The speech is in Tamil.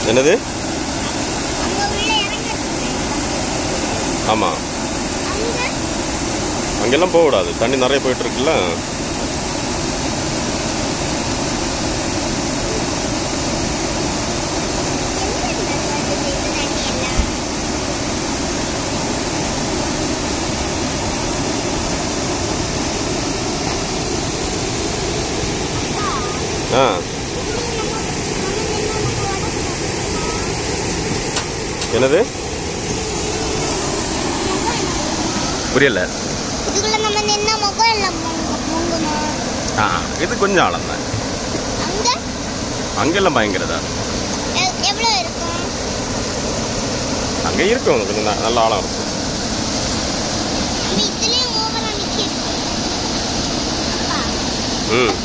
என்னது அங்க உள்ள இறங்க ஆமாம் அங்க அங்கெல்லாம் போகக்கூடாது தண்ணி நிறைய போயிட்டு இருக்குல்ல எங்க வருது இந்த தண்ணி எல்லாம் ஆ என்னது புரியல இதுக்குள்ள நம்ம நின்ன முகம் எல்லாம் முங்குமா ஆ இது கொஞ்சம் ஆழம் தான் அங்க அங்கெல்லாம் பயங்கரதா எ- எவ்வளவு இருக்கும் அங்கே இருக்கும் கொஞ்சம் ந- நல்ல ஆழம் இருக்கும் நம்ம இதுலயும் ஓவரா நிக்கிது அப்பா ம்